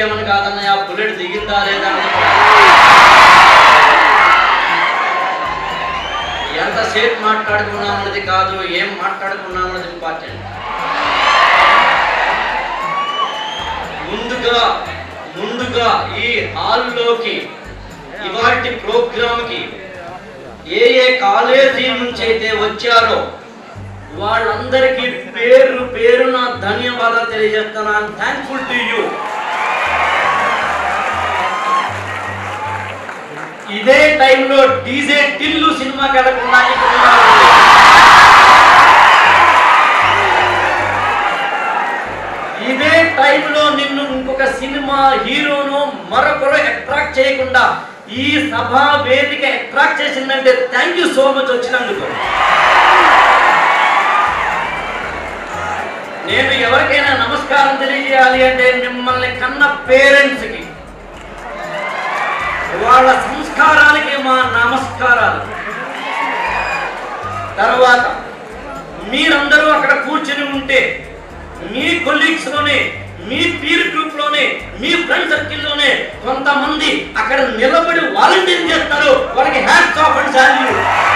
వచ్చామని కాదన్నయ్య ఆ బుల్లెట్ దిగిందా లేదా అన్నది ఎంతసేపు మాట్లాడుకున్నామన్నది కాదు ఏం మాట్లాడుకున్నామన్నది ఇంపార్టెంట్ ముందుగా ముందుగా ఈ హాల్లోకి ఇవాటి ప్రోగ్రామ్కి ఏ ఏ కాలేజీ నుంచి అయితే వచ్చారో వాళ్ళందరికీ పేరు పేరున ధన్యవాదాలు తెలియజేస్తున్నాను థ్యాంక్ఫుల్ టు యూ ఇదే టైంలో డీజే టిల్లు సినిమాకి వెళ్ళకుండా ఇక్కడ ఉన్నారు. ఇదే టైంలో నిన్ను ఇంకొక సినిమా హీరోను మరొకరు అట్రాక్ట్ చేయకుండా ఈ సభా వేదిక అట్రాక్ట్ చేసిందంటే థ్యాంక్ యూ సో మచ్ వచ్చినందుకు నేను ఎవరికైనా నమస్కారం తెలియజేయాలి అంటే మిమ్మల్ని కన్న పేరెంట్స్కి వాళ్ళ సంస్కారానికి మా నమస్కారాలు తర్వాత మీరందరూ అక్కడ కూర్చుని ఉంటే మీ కొలీగ్స్ లోనే మీ పీర్ గ్రూప్ లోనే మీ ఫ్రెండ్ సర్కిల్ లోనే కొంతమంది అక్కడ నిలబడి వాలంటీర్ చేస్తారు వాళ్ళకి హ్యాట్స్ ఆఫ్ అండ్ సాల్యూ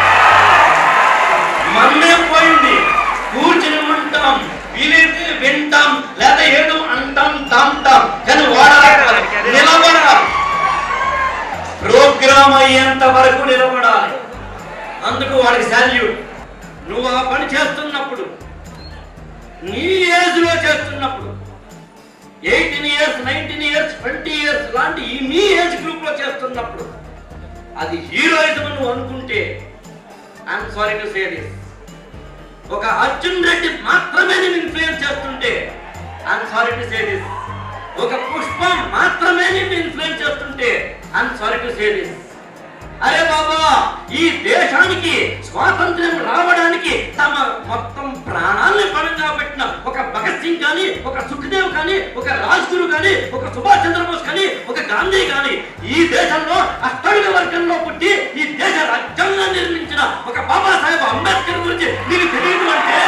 మనమే పోయింది కూర్చుని ఉంటాం వీలైతే వింటాం లేదా ఏదో అంటాం తాంటాం కానీ వాడాలి నిలబడాలి ప్రోగ్రామ్ అయ్యేంత వరకు నిలబడాలి అందుకు వాడికి సాల్యూట్ నువ్వు ఆ పని చేస్తున్నప్పుడు నీ ఏజ్ లో చేస్తున్నప్పుడు eighteen years nineteen years twenty years లాంటి ఈ మీ ఏజ్ గ్రూప్ లో చేస్తున్నప్పుడు అది హీరోయిజం నువ్వు అనుకుంటే I'm sorry to say this ఒక అర్జున్ రెడ్డి మాత్రమే నేను ఇన్ఫ్లుయెన్స్ చేస్తుంటే I'm sorry to say this ఒక పుష్ప మాత్రమే నేను ఇన్ఫ్లుయెన్స్ చేస్తుంటే I'm sorry to say this అరే బాబా ఈ దేశానికి స్వాతంత్ర్యం రావడానికి తమ మొత్తం ప్రాణాలను పణంగా పెట్టిన ఒక భగత్ సింగ్ కానీ ఒక సుఖదేవ్ కానీ ఒక రాజ్గురు కానీ ఒక సుభాష్ చంద్రబోస్ కానీ ఒక గాంధీ కానీ ఈ దేశంలో అష్టడుగ వర్గంలో పుట్టి ఈ దేశ రాజ్యాంగాన్ని నిర్మించిన ఒక బాబాసాహెబ్ అంబేద్కర్ గురించి మీకు తెలియదు అంటే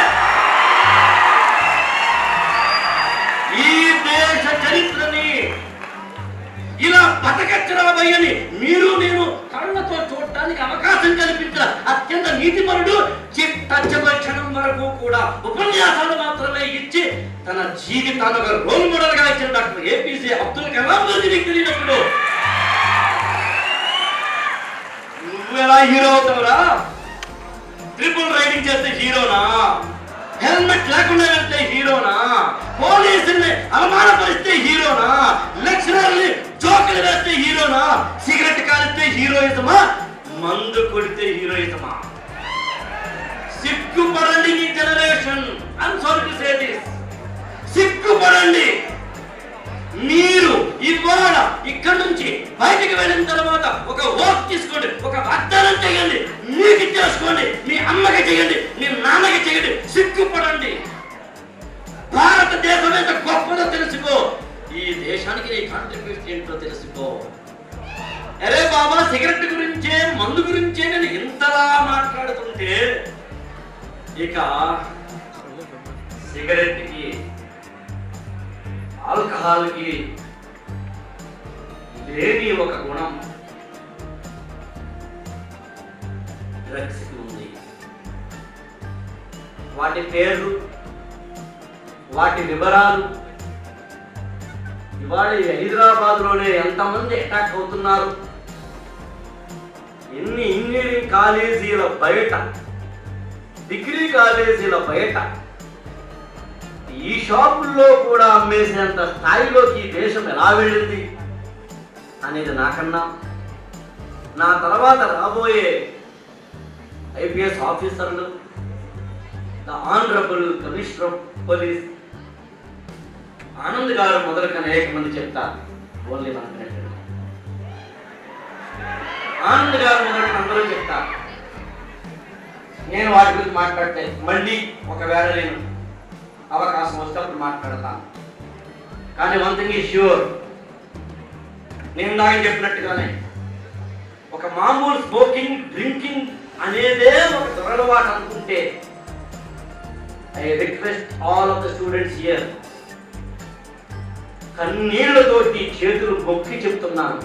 ఈ దేశ చరిత్రని ఇలా బతకచ్చరాబయ్యని మీరు నేను కళ్ళతో చూడటానికి అవకాశం కల్పించిన అత్యంత నీతిపరుడు చిట్ట చివరి క్షణం వరకు కూడా ఉపన్యాసాలు మాత్రమే ఇచ్చి తన జీవితాన్ని ఒక రోల్ మోడల్ గా ఇచ్చిన డాక్టర్ ఏపీజే అబ్దుల్ కలాం గురించి మీకు తెలియనప్పుడు నువ్వెలా హీరో అవుతావురా ట్రిపుల్ రైడింగ్ చేస్తే హీరోనా హెల్మెట్ లేకుండా వెళ్తే హీరోనా పోలీసుల్ని అవమానపరిస్తే హీరోనా లెక్చరర్ని జోకులు వేస్తే హీరోనా సిగరెట్ కాలిస్తే హీరోయిజమా మందు కొడితే హీరోయిజమా సిగ్గుపడండి ఈ generation I'm sorry to say this సిగ్గుపడండి మీరు ఇవాళ ఇక్కడ నుంచి బయటికి వెళ్ళిన తర్వాత ఒక ఓట్ తీసుకోండి ఒక వాగ్దానం చేయండి మీకు చేసుకోండి మీ అమ్మకి చేయండి మీ నాన్నకి చేయండి సిగ్గుపడండి భారతదేశం ఎంత గొప్పదో తెలుసుకో ఈ దేశానికి నీ కాంట్రిబ్యూషన్ ఏంటో తెలుసుకో అరే బాబా సిగరెట్ గురించే మందు గురించే నేను ఇంతలా మాట్లాడుతుంటే ఇక సిగరెట్కి ఆల్కహాల్కి లేని ఒక గుణం డ్రగ్స్కి ఉంది వాటి పేర్లు వాటి వివరాలు ఇవాళ ఈ హైదరాబాద్లోనే ఎంతమంది అటాక్ అవుతున్నారు ఎన్ని ఇంజనీరింగ్ కాలేజీల బయట డిగ్రీ కాలేజీల బయట ఈ షాపుల్లో కూడా అమ్మేసేంత స్థాయిలోకి ఈ దేశం ఎలా వెళ్ళింది అనేది నాకన్నా నా తర్వాత రాబోయే ఐపీఎస్ ఆఫీసర్లు the honourable commissioner of police Anand garu మొదలుగా అనేక మంది చెప్తారు ఓన్లీ వన్ ఆనంద్ గారు మొదలు అందరూ చెప్తారు నేను వాటి గురించి మాట్లాడితే మళ్ళీ ఒకవేళ నేను అవకాశం వస్తే అప్పుడు మాట్లాడతాను కానీ వన్ థింగ్ ఈ ష్యూర్ నేను దాకా చెప్పినట్టుగానే ఒక మామూలు స్మోకింగ్ డ్రింకింగ్ అనేదే ఒక దురలవాటు అనుకుంటే I request all of the students here కన్నీళ్లతోటి చేతులు మొక్కి చెప్తున్నాను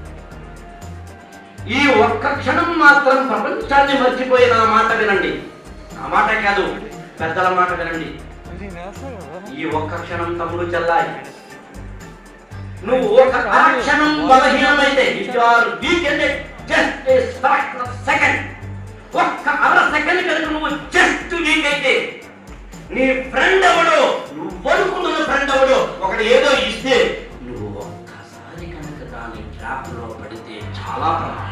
ఈ ఒక్క క్షణం మాత్రం ప్రపంచాన్ని మర్చిపోయిన ఆ మాట వినండి ఆ మాట కాదు పెద్దల మాట వినండి ఈ ఒక్క క్షణం తమ్ముడు చెల్లాయి నువ్వు ఒక అర క్షణం బలహీనమైతే if you are weak and just a fraction of second ఒక్క అర సెకండ్ కనుక నువ్వు జస్ట్ వీక్ అయితే నీ ఫ్రెండ్ ఎవడో నువ్వు అనుకున్న ఫ్రెండ్ ఎవడో ఒకటి ఏదో ఇస్తే నువ్వు ఒక్కసారి కనుక దాని ట్రాప్ లో పడితే చాలా ప్రమాదం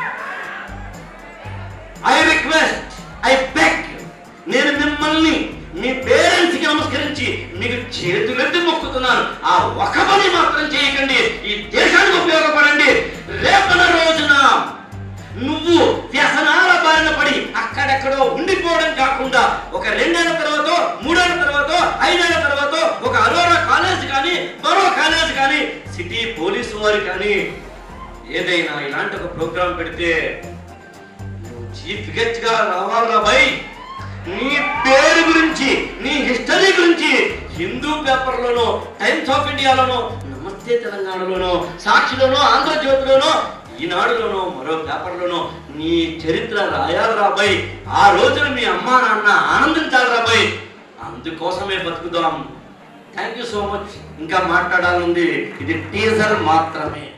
ఐ రిక్వెస్ట్ ఐ బెక్ నేను మిమ్మల్ని మీ పేరెంట్స్ కి నమస్కరించి మీకు చేతులెత్తి మొక్కుతున్నాను ఆ ఒక పని మాత్రం చేయకండి ఈ దేశానికి ఉపయోగపడండి రేపన రోజున నువ్వు వ్యసనాల బారిన పడి అక్కడెక్కడో ఉండిపోవడం కాకుండా ఒక రెండేళ్ల తర్వాత మూడేళ్ల తర్వాత ఐదేళ్ల తర్వాత ఒక అరోరా కాలేజ్ కానీ మరో కాలేజ్ కానీ సిటీ పోలీసు వారు కానీ ఏదైనా ఇలాంటి ఒక ప్రోగ్రాం పెడితే నువ్వు చీఫ్ గెస్ట్ గా రావాలా బై నీ పేరు గురించి నీ హిస్టరీ గురించి హిందూ పేపర్లోనో టైమ్స్ ఆఫ్ ఇండియాలోనో నమస్తే తెలంగాణలోనో సాక్షిలోనో ఆంధ్రజ్యోతిలోనో ఈనాడులోనో మరో పేపర్లోనో నీ చరిత్ర రాయాలి రాబాయ్ ఆ రోజున మీ అమ్మా నాన్న ఆనందించాలి రాబాయ్ అందుకోసమే బతుకుదాం థ్యాంక్ యూ సో మచ్ ఇంకా మాట్లాడాలంది ఇది టీజర్ మాత్రమే